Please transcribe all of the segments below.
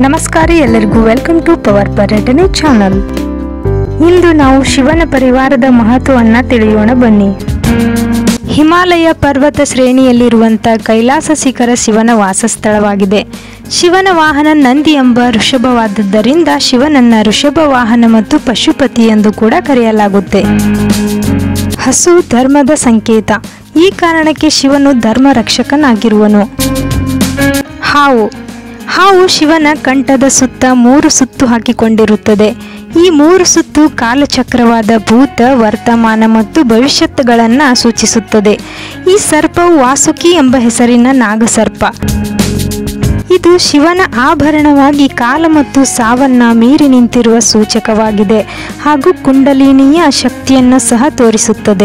ನಮಸ್ಕಾರ ಎಲ್ಲರಿಗೂ welcome to power ಪರ್ಯಟನೆ ಚಾನಲ್ ಇಂದು ನಾವು ಶಿವನ ಪರಿವಾರದ ಮಹತ್ವವನ್ನ ತಿಳಿಯೋಣ ಬನ್ನಿ ಹಿಮಾಲಯ ಪರ್ವತ ಶ್ರೇಣಿಯಲ್ಲಿರುವಂಥ ಕೈಲಾಸ ಶಿಖರ ಶಿವನ ವಾಸಸ್ಥಳವಾಗಿದೆ ಶಿವನ ವಾಹನ ನಂದಿ ಎಂಬ ಋಷಭವಾದದ್ದರಿಂದ ಶಿವನನ್ನ ಋಷಭ ವಾಹನ ಮತ್ತು ಪಶುಪತಿ ಎಂದು ಕೂಡ ಕರೆಯಲಾಗುತ್ತೆ ಹಸು ಧರ್ಮದ ಸಂಕೇತ ಈ ಕಾರಣಕ್ಕೆ ಶಿವನು ಧರ್ಮ ರಕ್ಷಕನಾಗಿರುವನು ಹಾವು ಹಾವು ಶಿವನ ಕಂಠದ ಸುತ್ತ ಮೂರು ಸುತ್ತು ಹಾಕಿಕೊಂಡಿರುತ್ತದೆ ಈ ಮೂರು ಸುತ್ತು ಕಾಲಚಕ್ರವಾದ ಭೂತ ವರ್ತಮಾನ ಮತ್ತು ಭವಿಷ್ಯತ್ಗಳನ್ನು ಸೂಚಿಸುತ್ತದೆ ಈ ಸರ್ಪವು ವಾಸುಕಿ ಎಂಬ ಹೆಸರಿನ ನಾಗಸರ್ಪ ಇದು ಶಿವನ ಆಭರಣವಾಗಿ ಕಾಲ ಮತ್ತು ಸಾವನ್ನ ಮೀರಿ ನಿಂತಿರುವ ಸೂಚಕವಾಗಿದೆ ಹಾಗೂ ಕುಂಡಲಿನಿಯ ಶಕ್ತಿಯನ್ನು ಸಹ ತೋರಿಸುತ್ತದೆ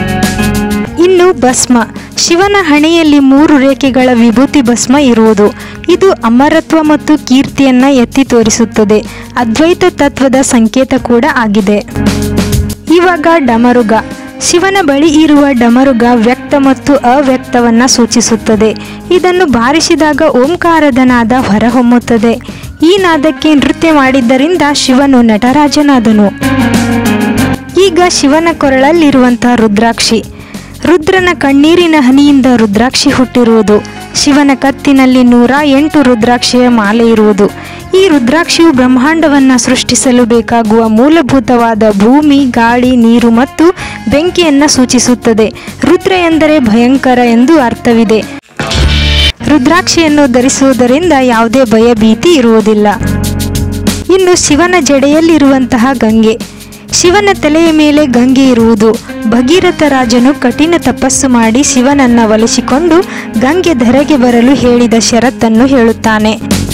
ಇನ್ನು ಭಸ್ಮ ಶಿವನ ಹಣೆಯಲ್ಲಿ ಮೂರು ರೇಖೆಗಳ ವಿಭೂತಿ ಭಸ್ಮ ಇರುವುದು ಇದು ಅಮರತ್ವ ಮತ್ತು ಕೀರ್ತಿಯನ್ನ ಎತ್ತಿ ತೋರಿಸುತ್ತದೆ ಅದ್ವೈತ ತತ್ವದ ಸಂಕೇತ ಕೂಡ ಆಗಿದೆ ಇವಾಗ ಡಮರುಗ ಶಿವನ ಬಳಿ ಇರುವ ಡಮರುಗ ವ್ಯಕ್ತ ಮತ್ತು ಅವ್ಯಕ್ತವನ್ನ ಸೂಚಿಸುತ್ತದೆ ಇದನ್ನು ಬಾರಿಸಿದಾಗ ಓಂಕಾರದ ನಾದ ಹೊರಹೊಮ್ಮುತ್ತದೆ ಈ ನಾದಕ್ಕೆ ನೃತ್ಯ ಮಾಡಿದ್ದರಿಂದ ಶಿವನು ನಟರಾಜನಾದನು ಈಗ ಶಿವನ ಕೊರಳಲ್ಲಿರುವಂತಹ ರುದ್ರಾಕ್ಷಿ ರುದ್ರನ ಕಣ್ಣೀರಿನ ಹನಿಯಿಂದ ರುದ್ರಾಕ್ಷಿ ಹುಟ್ಟಿರುವುದು ಶಿವನ ಕತ್ತಿನಲ್ಲಿ ನೂರ ಎಂಟು ರುದ್ರಾಕ್ಷಿಯ ಮಾಲೆ ಇರುವುದು ಈ ರುದ್ರಾಕ್ಷಿಯು ಬ್ರಹ್ಮಾಂಡವನ್ನ ಸೃಷ್ಟಿಸಲು ಬೇಕಾಗುವ ಮೂಲಭೂತವಾದ ಭೂಮಿ ಗಾಳಿ ನೀರು ಮತ್ತು ಬೆಂಕಿಯನ್ನ ಸೂಚಿಸುತ್ತದೆ ರುದ್ರ ಎಂದರೆ ಭಯಂಕರ ಎಂದು ಅರ್ಥವಿದೆ ರುದ್ರಾಕ್ಷಿಯನ್ನು ಧರಿಸುವುದರಿಂದ ಯಾವುದೇ ಭಯ ಭೀತಿ ಇರುವುದಿಲ್ಲ ಇನ್ನು ಶಿವನ ಜಡೆಯಲ್ಲಿರುವಂತಹ ಗಂಗೆ ಶಿವನ ತಲೆಯ ಮೇಲೆ ಗಂಗೆ ಇರುವುದು ಭಗೀರಥ ರಾಜನು ಕಠಿಣ ತಪಸ್ಸು ಮಾಡಿ ಶಿವನನ್ನ ಒಲಿಸಿಕೊಂಡು ಗಂಗೆ ಧರೆಗೆ ಬರಲು ಹೇಳಿದ ಷರತ್ತನ್ನು ಹೇಳುತ್ತಾನೆ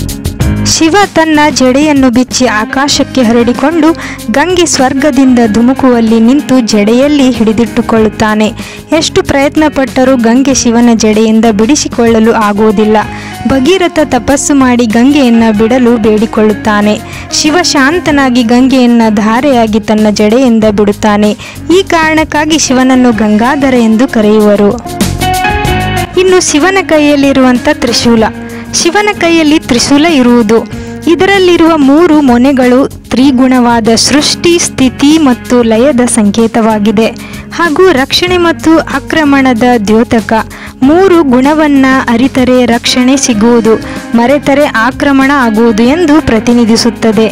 ಶಿವ ತನ್ನ ಜಡೆಯನ್ನು ಬಿಚ್ಚಿ ಆಕಾಶಕ್ಕೆ ಹರಡಿಕೊಂಡು ಗಂಗೆ ಸ್ವರ್ಗದಿಂದ ಧುಮುಕುವಲ್ಲಿ ನಿಂತು ಜಡೆಯಲ್ಲಿ ಹಿಡಿದಿಟ್ಟುಕೊಳ್ಳುತ್ತಾನೆ ಎಷ್ಟು ಪ್ರಯತ್ನ ಪಟ್ಟರೂ ಗಂಗೆ ಶಿವನ ಜಡೆಯಿಂದ ಬಿಡಿಸಿಕೊಳ್ಳಲು ಆಗುವುದಿಲ್ಲ ಭಗೀರಥ ತಪಸ್ಸು ಮಾಡಿ ಗಂಗೆಯನ್ನ ಬಿಡಲು ಬೇಡಿಕೊಳ್ಳುತ್ತಾನೆ ಶಿವ ಶಾಂತನಾಗಿ ಗಂಗೆಯನ್ನ ಧಾರೆಯಾಗಿ ತನ್ನ ಜಡೆಯಿಂದ ಬಿಡುತ್ತಾನೆ ಈ ಕಾರಣಕ್ಕಾಗಿ ಶಿವನನ್ನು ಗಂಗಾಧರ ಎಂದು ಕರೆಯುವರು ಇನ್ನು ಶಿವನ ಕೈಯಲ್ಲಿರುವಂಥ ತ್ರಿಶೂಲ ಶಿವನ ಕೈಯಲ್ಲಿ ತ್ರಿಶೂಲ ಇರುವುದು ಇದರಲ್ಲಿರುವ ಮೂರು ಮೊನೆಗಳು ತ್ರಿಗುಣವಾದ ಸೃಷ್ಟಿ ಸ್ಥಿತಿ ಮತ್ತು ಲಯದ ಸಂಕೇತವಾಗಿದೆ ಹಾಗೂ ರಕ್ಷಣೆ ಮತ್ತು ಆಕ್ರಮಣದ ದ್ಯೋತಕ ಮೂರು ಗುಣವನ್ನ ಅರಿತರೆ ರಕ್ಷಣೆ ಸಿಗುವುದು ಮರೆತರೆ ಆಕ್ರಮಣ ಆಗುವುದು ಎಂದು ಪ್ರತಿನಿಧಿಸುತ್ತದೆ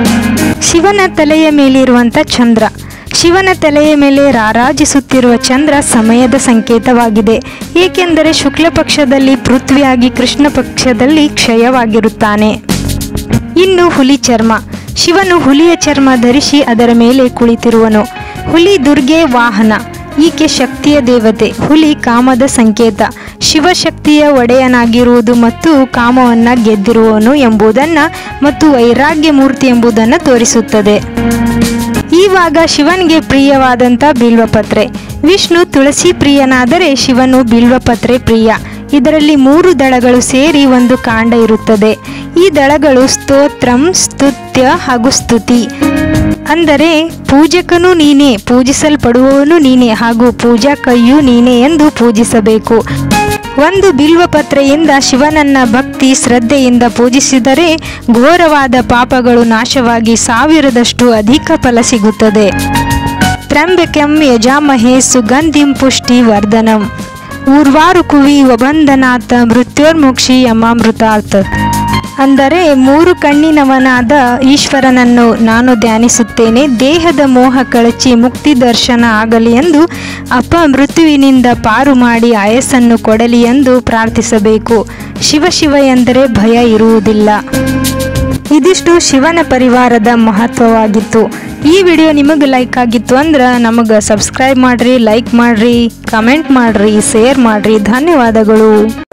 ಶಿವನ ತಲೆಯ ಮೇಲಿರುವಂಥ ಚಂದ್ರ ಶಿವನ ತಲೆಯ ಮೇಲೆ ರಾರಾಜಿಸುತ್ತಿರುವ ಚಂದ್ರ ಸಮಯದ ಸಂಕೇತವಾಗಿದೆ ಏಕೆಂದರೆ ಶುಕ್ಲ ಪಕ್ಷದಲ್ಲಿ ಪೃಥ್ವಿಯಾಗಿ ಕೃಷ್ಣ ಪಕ್ಷದಲ್ಲಿ ಕ್ಷಯವಾಗಿರುತ್ತಾನೆ ಇನ್ನು ಹುಲಿ ಚರ್ಮ ಶಿವನು ಹುಲಿಯ ಚರ್ಮ ಧರಿಸಿ ಅದರ ಮೇಲೆ ಕುಳಿತಿರುವನು ಹುಲಿ ದುರ್ಗೆ ವಾಹನ ಈಕೆ ಶಕ್ತಿಯ ದೇವತೆ ಹುಲಿ ಕಾಮದ ಸಂಕೇತ ಶಿವಶಕ್ತಿಯ ಒಡೆಯನಾಗಿರುವುದು ಮತ್ತು ಕಾಮವನ್ನ ಗೆದ್ದಿರುವವನು ಎಂಬುದನ್ನು ಮತ್ತು ವೈರಾಗ್ಯ ಮೂರ್ತಿ ಎಂಬುದನ್ನು ತೋರಿಸುತ್ತದೆ ಈವಾಗ ಶಿವನಿಗೆ ಪ್ರಿಯವಾದಂಥ ಬಿಲ್ವಪತ್ರೆ ವಿಷ್ಣು ತುಳಸಿ ಪ್ರಿಯನಾದರೆ ಶಿವನು ಬಿಲ್ವಪತ್ರೆ ಪ್ರಿಯ ಇದರಲ್ಲಿ ಮೂರು ದಳಗಳು ಸೇರಿ ಒಂದು ಕಾಂಡ ಇರುತ್ತದೆ ಈ ದಳಗಳು ಸ್ತೋತ್ರಂ ಸ್ತುತ್ಯ ಹಾಗೂ ಸ್ತುತಿ ಅಂದರೆ ಪೂಜಕನು ನೀನೇ ಪೂಜಿಸಲ್ಪಡುವವನು ನೀನೇ ಹಾಗೂ ಪೂಜಾ ಕೈಯು ನೀನೇ ಎಂದು ಪೂಜಿಸಬೇಕು ಒಂದು ಬಿಲ್ವಪತ್ರೆಯಿಂದ ಶಿವನನ್ನ ಭಕ್ತಿ ಶ್ರದ್ಧೆಯಿಂದ ಪೂಜಿಸಿದರೆ ಘೋರವಾದ ಪಾಪಗಳು ನಾಶವಾಗಿ ಸಾವಿರದಷ್ಟು ಅಧಿಕ ಫಲ ಸಿಗುತ್ತದೆ ತ್ರಂಬಕಂ ಯಜಾಮಹೇ ಸುಗಂಧಿಂ ಪುಷ್ಟಿ ವರ್ಧನಂ ಊರ್ವಾರು ಕುವಿ ವಬಂಧನಾಥ ಮೃತ್ಯೋರ್ಮುಕ್ಷಿ ಯಮಾಮೃತಾರ್ಥ ಅಂದರೆ ಮೂರು ಕಣ್ಣಿನವನಾದ ಈಶ್ವರನನ್ನು ನಾನು ಧ್ಯಾನಿಸುತ್ತೇನೆ ದೇಹದ ಮೋಹ ಕಳಚಿ ಮುಕ್ತಿ ದರ್ಶನ ಆಗಲಿ ಎಂದು ಅಪ ಮೃತ್ಯುವಿನಿಂದ ಪಾರು ಮಾಡಿ ಆಯಸ್ಸನ್ನು ಕೊಡಲಿ ಎಂದು ಪ್ರಾರ್ಥಿಸಬೇಕು ಶಿವ ಶಿವ ಎಂದರೆ ಭಯ ಇರುವುದಿಲ್ಲ ಇದಿಷ್ಟು ಶಿವನ ಪರಿವಾರದ ಮಹತ್ವವಾಗಿತ್ತು ಈ ವಿಡಿಯೋ ನಿಮಗೆ ಲೈಕ್ ಆಗಿತ್ತು ಅಂದ್ರೆ ನಮಗೆ ಸಬ್ಸ್ಕ್ರೈಬ್ ಮಾಡಿರಿ ಲೈಕ್ ಮಾಡಿರಿ ಕಮೆಂಟ್ ಮಾಡಿರಿ ಶೇರ್ ಮಾಡಿರಿ ಧನ್ಯವಾದಗಳು